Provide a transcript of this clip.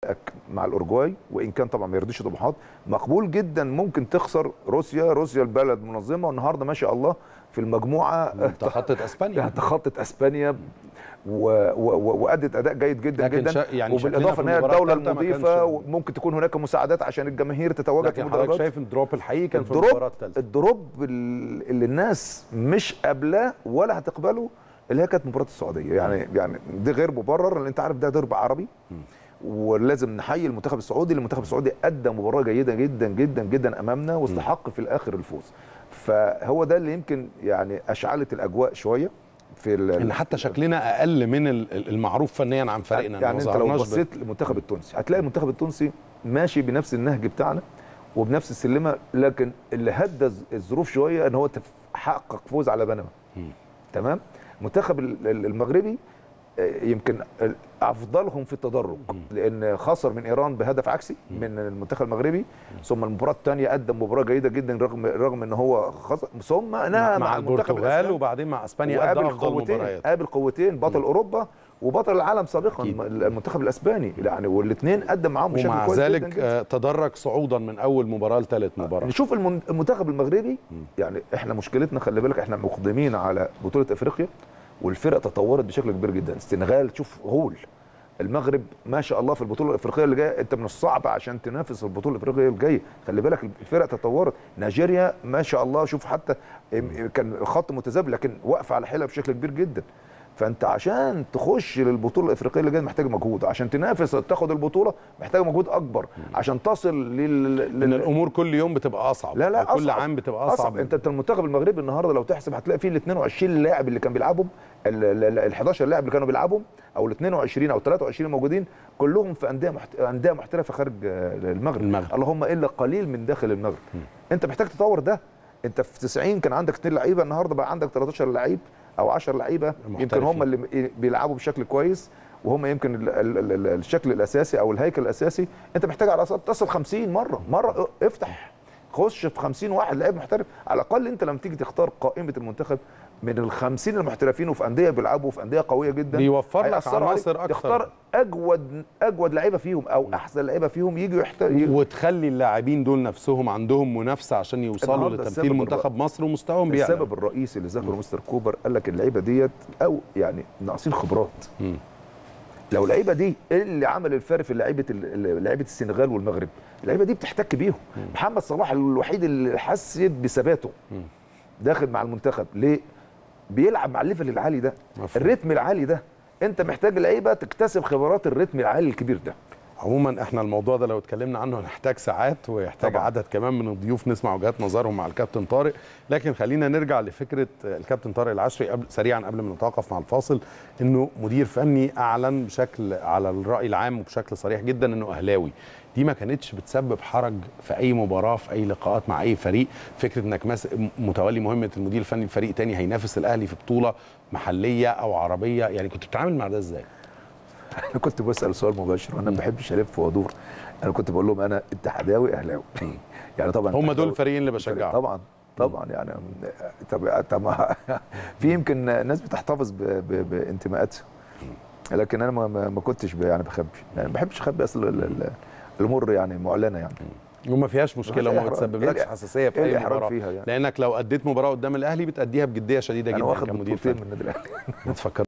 مع الاورجواي وان كان طبعا ما يرضيش طموحات مقبول جدا ممكن تخسر روسيا روسيا البلد منظمه والنهارده ما شاء الله في المجموعه تخطت اسبانيا تخطت اسبانيا و... و... وادت اداء جيد جدا لكن جدا شا- يعني شكلنا وبالاضافه في ان هي المباراة الدوله الثالثة ما المضيفه كانش- وممكن تكون هناك مساعدات عشان الجماهير تتواجد في لكن حضرتك المدرجات شايف الدروب الحقيقي كان في المباراه الدروب الثالثه الدروب ال- اللي الناس مش قابلاه ولا هتقبله اللي هي كانت مباراه السعوديه يعني يعني ده غير مبرر لان انت عارف ده درب عربي ولازم نحيي المنتخب السعودي المنتخب السعودي ادى مباراه جيده جدا جدا جدا امامنا واستحق في الاخر الفوز فهو ده اللي يمكن يعني اشعلت الاجواء شويه في ال- ان حتى شكلنا اقل من ال- المعروف فنيا عن فريقنا يعني ما انت لو ظهرناش ب- بصيت للمنتخب التونسي هتلاقي المنتخب التونسي ماشي بنفس النهج بتاعنا وبنفس السلمه لكن اللي هدى الز- الظروف شويه ان هو تف- حقق فوز على بنما تمام المنتخب ال- ال- المغربي آه، يمكن ال- افضلهم في التدرج لان خسر من ايران بهدف عكسي من المنتخب المغربي ثم المباراه الثانيه قدم مباراه جيده جدا رغم رغم ان هو خسر ثم مع, نهى مع المنتخب البرتغال الأسباني. وبعدين مع اسبانيا ادى وقابل افضل قوتين مباريات قابل قوتين بطل اوروبا وبطل العالم سابقا أكيد. المنتخب الاسباني يعني والاثنين قدم معاهم بشكل ومع كويس جدا ذلك جدا. آه، تدرج صعودا من اول مباراه لثالث مباراه نشوف المن- المنتخب المغربي يعني احنا مشكلتنا خلي بالك احنا مقدمين على بطوله افريقيا والفرق تطورت بشكل كبير جدا السنغال تشوف غول المغرب ما شاء الله في البطوله الافريقيه اللي جايه انت من الصعب عشان تنافس في البطوله الافريقيه اللي جايه خلي بالك الفرق تطورت نيجيريا ما شاء الله شوف حتى ام- كان خط متذبذب لكن واقفه على حيلها بشكل كبير جدا فانت عشان تخش للبطوله الافريقيه اللي جايه محتاج مجهود عشان تنافس تاخد البطوله محتاج مجهود اكبر عشان تصل لل, ان لل... الامور كل يوم بتبقى اصعب لا لا كل أصعب. عام بتبقى اصعب, اصعب انت انت المنتخب المغربي النهارده لو تحسب هتلاقي فيه ال 22 لاعب اللي كان بيلعبهم ال 11 لاعب اللي كانوا بيلعبهم او ال 22 او 23 موجودين كلهم في انديه محت... انديه محترفه خارج آه، المغرب المغرب. اللهم الا قليل من داخل المغرب انت محتاج تطور ده انت في 90 كان عندك اثنين لعيبه النهارده بقى عندك 13 لعيب او 10 لعيبه يمكن محترفين. هم اللي بيلعبوا بشكل كويس وهم يمكن ال ال ال ال الشكل الاساسي او الهيكل الاساسي انت محتاج على الاقل تصل 50 مره مره افتح خش في 50 واحد لعيب محترف على الاقل انت لما تيجي تختار قائمه المنتخب من ال 50 المحترفين وفي انديه بيلعبوا في انديه قويه جدا بيوفر لك هيأثروا عليك. عناصر أكتر. تختار اجود اجود لعيبه فيهم او احسن لعيبه فيهم يجوا يحتر... وتخلي اللاعبين دول نفسهم عندهم منافسه عشان يوصلوا النهاردة لتمثيل السبب منتخب مصر ومستواهم بيعلى السبب الرئيسي اللي ذكره مستر كوبر قال لك اللعيبه ديت او يعني ناقصين خبرات مم. لو اللعيبه دي إيه اللي عمل الفرق في لعيبه ال- لعيبه السنغال والمغرب اللعيبه دي بتحتك بيهم محمد صلاح الوحيد اللي حسيت بثباته داخل مع المنتخب ليه بيلعب مع الليفل العالي ده مفهوم. الريتم العالي ده انت محتاج لعيبه تكتسب خبرات الريتم العالي الكبير ده عموما احنا الموضوع ده لو اتكلمنا عنه هنحتاج ساعات ويحتاج طبعاً. عدد كمان من الضيوف نسمع وجهات نظرهم مع الكابتن طارق لكن خلينا نرجع لفكره الكابتن طارق العشري قبل سريعا قبل ما نتوقف مع الفاصل انه مدير فني اعلن بشكل على الراي العام وبشكل صريح جدا انه اهلاوي دي ما كانتش بتسبب حرج في اي مباراه في اي لقاءات مع اي فريق فكره انك مس... متولي مهمه المدير الفني لفريق تاني هينافس الاهلي في بطوله محليه او عربيه يعني كنت بتتعامل مع ده ازاي انا كنت بسال سؤال مباشر وانا ما بحبش الف وادور انا كنت بقول لهم انا اتحداوي اهلاوي يعني طبعا هم دول اتحداوي- الفريقين اللي بشجعهم طبعا طبعا يعني طب طب في يمكن ناس بتحتفظ ب- ب- بانتماءاتها لكن انا ما, ما ما كنتش ب- يعني بخبي يعني ما بحبش اخبي اصل ال- ال- الامور يعني معلنه يعني وما فيهاش مشكله مفيش وما إحراج. بتسببلكش إيه- حساسيه في إيه اي الإحراج مباراه فيها يعني؟ لانك لو اديت مباراه قدام الاهلي بتاديها بجديه شديده انا جدا واخد كمدير بطولتين فني من النادي الاهلي بتفكر